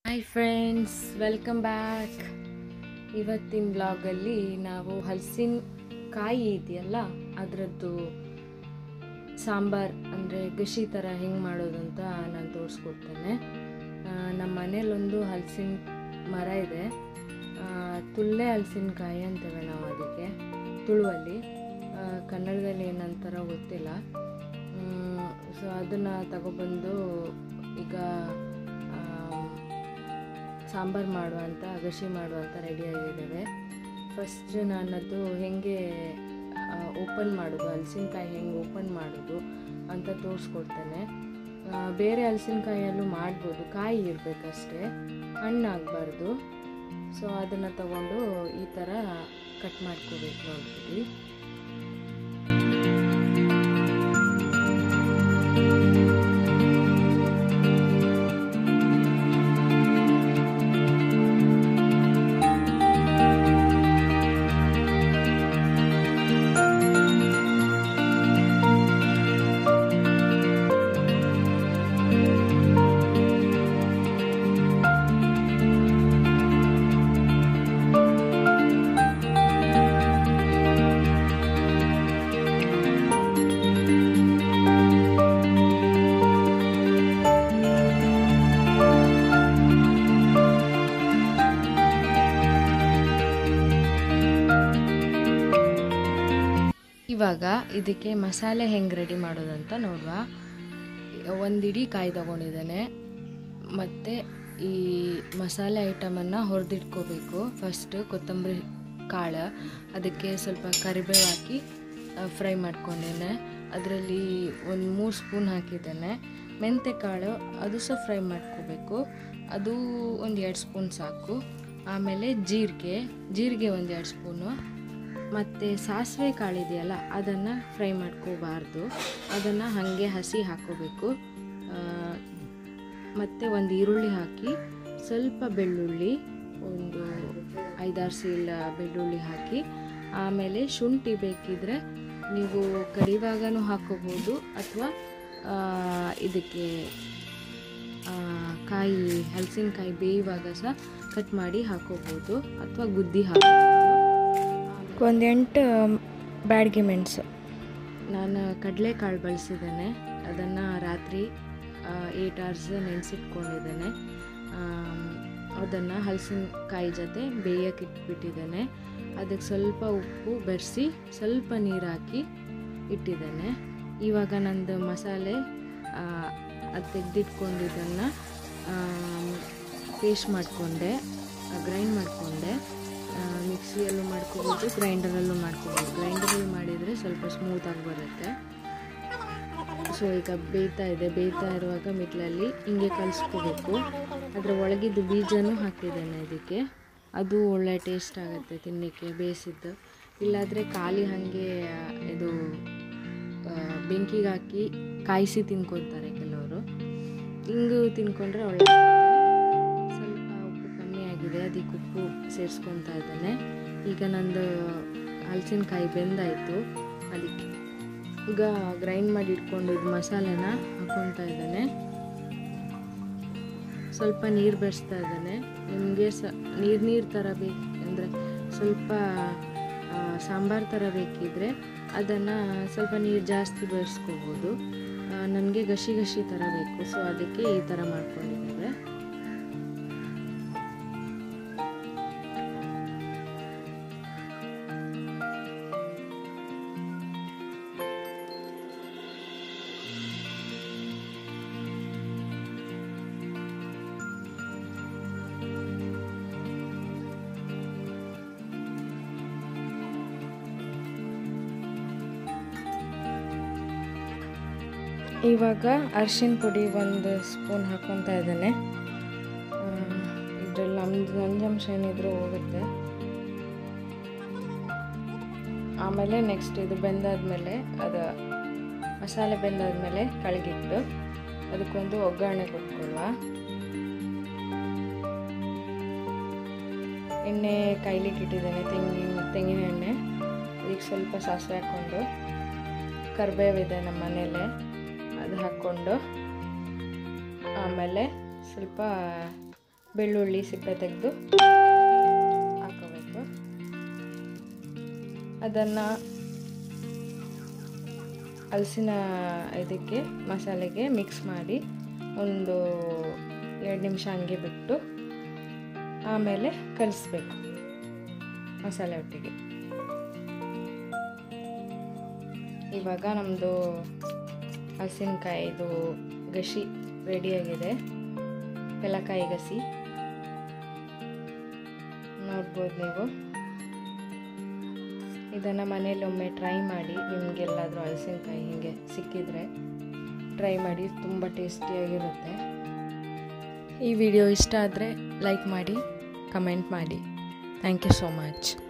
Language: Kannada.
ಹಾಯ್ ಫ್ರೆಂಡ್ಸ್ ವೆಲ್ಕಮ್ ಬ್ಯಾಕ್ ಇವತ್ತಿನ ಬ್ಲಾಗಲ್ಲಿ ನಾವು ಹಲಸಿನ ಕಾಯಿ ಇದೆಯಲ್ಲ ಅದರದ್ದು ಸಾಂಬಾರ್ ಅಂದರೆ ಗಶಿ ಥರ ಹೆಂಗೆ ಮಾಡೋದು ಅಂತ ನಾನು ತೋರಿಸ್ಕೊಡ್ತೇನೆ ಆ, ನಮ್ಮ ಮನೇಲೊಂದು ಹಲಸಿನ ಮರ ಇದೆ ಆ, ತುಳ್ಳೆ ಹಲಸಿನಕಾಯಿ ಅಂತೇವೆ ನಾವು ಅದಕ್ಕೆ ತುಳುವಲ್ಲಿ ಆ, ಕನ್ನಡದಲ್ಲಿ ಏನಂತಾರ ಗೊತ್ತಿಲ್ಲ ಸೊ ಅದನ್ನು ತಗೊಬಂದು ಈಗ ಸಾಂಬಾರು ಮಾಡುವಂಥ ಗಶಿ ಮಾಡುವಂಥ ರೆಡಿಯಾಗಿದ್ದೇವೆ ಫಸ್ಟ್ ನಾನದು ಹೇಗೆ ಓಪನ್ ಮಾಡೋದು ಹಲಸಿನಕಾಯಿ ಹೆಂಗೆ ಓಪನ್ ಮಾಡೋದು ಅಂತ ತೋರಿಸ್ಕೊಡ್ತೇನೆ ಆ, ಬೇರೆ ಹಲಸಿನಕಾಯಲ್ಲೂ ಮಾಡ್ಬೋದು ಕಾಯಿ ಇರಬೇಕಷ್ಟೇ ಹಣ್ಣಾಗಬಾರ್ದು ಸೊ ಅದನ್ನು ತಗೊಂಡು ಈ ಥರ ಕಟ್ ಮಾಡ್ಕೋಬೇಕು ನೋಡ್ತೀವಿ ಇವಾಗ ಇದಕ್ಕೆ ಮಸಾಲೆ ಹೆಂಗೆ ರೆಡಿ ಮಾಡೋದಂತ ನೋಡುವ ಒಂದು ಇಡೀ ಕಾಯಿ ತಗೊಂಡಿದ್ದೇನೆ ಮತ್ತು ಈ ಮಸಾಲೆ ಐಟಮನ್ನು ಹುರಿದಿಟ್ಕೋಬೇಕು ಫಸ್ಟ್ ಕೊತ್ತಂಬರಿ ಕಾಳು ಅದಕ್ಕೆ ಸ್ವಲ್ಪ ಕರಿಬೇವು ಹಾಕಿ ಫ್ರೈ ಮಾಡ್ಕೊಂಡೇನೆ ಅದರಲ್ಲಿ ಒಂದು ಮೂರು ಸ್ಪೂನ್ ಹಾಕಿದ್ದೇನೆ ಮೆಂತೆ ಕಾಳು ಅದು ಸಹ ಫ್ರೈ ಮಾಡ್ಕೋಬೇಕು ಅದು ಒಂದು ಎರಡು ಸ್ಪೂನ್ ಸಾಕು ಆಮೇಲೆ ಜೀರಿಗೆ ಜೀರಿಗೆ ಒಂದು ಎರಡು ಸ್ಪೂನು ಮತ್ತು ಸಾಸಿವೆ ಕಾಳಿದೆಯಲ್ಲ ಅದನ್ನು ಫ್ರೈ ಮಾಡ್ಕೋಬಾರ್ದು ಅದನ್ನು ಹಾಗೆ ಹಸಿ ಹಾಕೋಬೇಕು ಮತ್ತು ಒಂದು ಈರುಳ್ಳಿ ಹಾಕಿ ಸ್ವಲ್ಪ ಬೆಳ್ಳುಳ್ಳಿ ಒಂದು ಐದಾರು ಸೀಲ್ ಬೆಳ್ಳುಳ್ಳಿ ಹಾಕಿ ಆಮೇಲೆ ಶುಂಠಿ ಬೇಕಿದ್ರೆ ನೀವು ಕರಿವಾಗನೂ ಹಾಕೋಬೋದು ಅಥವಾ ಇದಕ್ಕೆ ಆ, ಕಾಯಿ ಹಲಸಿನಕಾಯಿ ಬೇಯುವಾಗ ಸಹ ಕಟ್ ಮಾಡಿ ಹಾಕೋಬೋದು ಅಥವಾ ಗುದ್ದಿ ಹಾಕೋಬೋದು ಒಂದು ಎಂಟು ಬ್ಯಾಡ್ಗೆ ಮೆಣಸು ನಾನು ಕಡಲೆಕಾಳು ಬಳಸಿದ್ದೇನೆ ಅದನ್ನು ರಾತ್ರಿ ಏಟ್ ಅವರ್ಸ್ ನೆನೆಸಿಟ್ಕೊಂಡಿದ್ದೇನೆ ಅದನ್ನು ಹಲಸಿನಕಾಯಿ ಜೊತೆ ಬೇಯಕ್ಕೆ ಇಟ್ಬಿಟ್ಟಿದ್ದೇನೆ ಅದಕ್ಕೆ ಸ್ವಲ್ಪ ಉಪ್ಪು ಬೆರೆಸಿ ಸ್ವಲ್ಪ ನೀರು ಹಾಕಿ ಇಟ್ಟಿದ್ದೇನೆ ಇವಾಗ ನಂದು ಮಸಾಲೆ ಆ, ಅದು ತೆಗೆದಿಟ್ಕೊಂಡಿದ್ದನ್ನು ಪೇಸ್ಟ್ ಮಾಡಿಕೊಂಡೆ ಗ್ರೈಂಡ್ ಮಾಡಿಕೊಂಡೆ ಮಿಕ್ಸಿಯಲ್ಲೂ ಮಾಡ್ಕೋಬೋದು ಗ್ರೈಂಡರಲ್ಲೂ ಮಾಡ್ಕೋಬೋದು ಗ್ರೈಂಡರಲ್ಲಿ ಮಾಡಿದರೆ ಸ್ವಲ್ಪ ಸ್ಮೂತಾಗಿ ಬರುತ್ತೆ ಸೊ ಈಗ ಬೇಯ್ತಾ ಇದೆ ಬೇಯ್ತಾ ಇರುವಾಗ ಮಿಡ್ಲಲ್ಲಿ ಹಿಂಗೆ ಕಲಿಸ್ಕೋಬೇಕು ಅದರ ಒಳಗಿದ್ದು ಬೀಜನೂ ಹಾಕಿದ್ದೇನೆ ಇದಕ್ಕೆ ಅದು ಒಳ್ಳೆ ಟೇಸ್ಟ್ ಆಗುತ್ತೆ ತಿನ್ನಲಿಕ್ಕೆ ಬೇಯಿಸಿದ್ದು ಇಲ್ಲಾದರೆ ಖಾಲಿ ಹಾಗೆ ಆ, ಇದು ಆ, ಬೆಂಕಿಗೆ ಹಾಕಿ ಕಾಯಿಸಿ ತಿನ್ಕೊತಾರೆ ಕೆಲವರು ಹಿಂಗು ತಿನ್ಕೊಂಡ್ರೆ ಒಳ್ಳೆ ಸ್ವಲ್ಪ ಉಪ್ಪು ಕಮ್ಮಿ ಆಗಿದೆ ಅದಕ್ಕೆ ಉಪ್ಪು ಸೇರಿಸ್ಕೊತಾ ಇದ್ದೇನೆ ಈಗ ನಂದು ಹಲಸಿನಕಾಯಿ ಬೆಂದಾಯಿತು ಅದಕ್ಕೆ ಈಗ ಗ್ರೈಂಡ್ ಮಾಡಿ ಇಟ್ಕೊಂಡಿದ್ದು ಮಸಾಲೆನ ಹಾಕ್ಕೊತಾ ಇದ್ದೇನೆ ಸ್ವಲ್ಪ ನೀರು ಬೆರೆಸ್ತಾ ಇದ್ದೇನೆ ನಿಮಗೆ ಸ ನೀರು ನೀರು ಥರ ಬೇಕು ಅಂದರೆ ಸ್ವಲ್ಪ ಸಾಂಬಾರು ಥರ ಬೇಕಿದ್ರೆ ಅದನ್ನು ಸ್ವಲ್ಪ ನೀರು ಜಾಸ್ತಿ ಬೆರೆಸ್ಕೋಬೋದು ನನಗೆ ಗಶಿ ಗಶಿ ಥರ ಬೇಕು ಸೊ ಅದಕ್ಕೆ ಈ ಥರ ಮಾಡ್ಕೊಂಡಿದ್ದೇವೆ ಇವಾಗ ಅರಿಶಿನ ಪುಡಿ ಒಂದು ಸ್ಪೂನ್ ಹಾಕ್ಕೊತಾ ಇದ್ದೇನೆ ಇದ್ರಲ್ಲಿ ನಮ್ದು ನಂಜಂಶ ಏನಿದ್ರು ಹೋಗುತ್ತೆ ಆಮೇಲೆ ನೆಕ್ಸ್ಟ್ ಇದು ಬೆಂದಾದ್ಮೇಲೆ ಅದು ಮಸಾಲೆ ಬೆಂದಾದ್ಮೇಲೆ ಕಳಗಿಟ್ಟು ಅದಕ್ಕೊಂದು ಒಗ್ಗರಣೆ ಕೊಟ್ಕೊಳ್ಳುವ ಎಣ್ಣೆ ಕೈಲಿಕ್ಕೆ ಇಟ್ಟಿದ್ದೇನೆ ತೆಂಗಿನ ತೆಂಗಿನ ಎಣ್ಣೆ ಅದಕ್ಕೆ ಸ್ವಲ್ಪ ಸಾಸಿವೆ ಹಾಕ್ಕೊಂಡು ಕರಿಬೇವಿದೆ ನಮ್ಮ ಮನೇಲೆ ಅದು ಹಾಕ್ಕೊಂಡು ಆಮೇಲೆ ಸ್ವಲ್ಪ ಬೆಳ್ಳುಳ್ಳಿ ಸಿಪ್ಪೆ ತೆಗೆದು ಹಾಕೋಬೇಕು ಅದನ್ನು ಹಲಸಿನ ಇದಕ್ಕೆ ಮಸಾಲೆಗೆ ಮಿಕ್ಸ್ ಮಾಡಿ ಒಂದು ಎರಡು ನಿಮಿಷ ಹಂಗೆ ಬಿಟ್ಟು ಆಮೇಲೆ ಕಲಿಸ್ಬೇಕು ಮಸಾಲೆ ಒಟ್ಟಿಗೆ ಇವಾಗ ನಮ್ಮದು ಹಸಿನಕಾಯಿದು ಗಸಿ ರೆಡಿಯಾಗಿದೆ ಬೆಲಕಾಯಿ ಗಸಿ ನೋಡ್ಬೋದು ನೀವು ಇದನ್ನು ಮನೇಲಿ ಒಮ್ಮೆ ಟ್ರೈ ಮಾಡಿ ನಿಮಗೆಲ್ಲಾದರೂ ಹಲಸಿನಕಾಯಿ ಹೀಗೆ ಸಿಕ್ಕಿದರೆ ಟ್ರೈ ಮಾಡಿ ತುಂಬ ಟೇಸ್ಟಿಯಾಗಿರುತ್ತೆ ಈ ವಿಡಿಯೋ ಇಷ್ಟ ಆದರೆ ಲೈಕ್ ಮಾಡಿ ಕಮೆಂಟ್ ಮಾಡಿ ಥ್ಯಾಂಕ್ ಯು ಸೋ ಮಚ್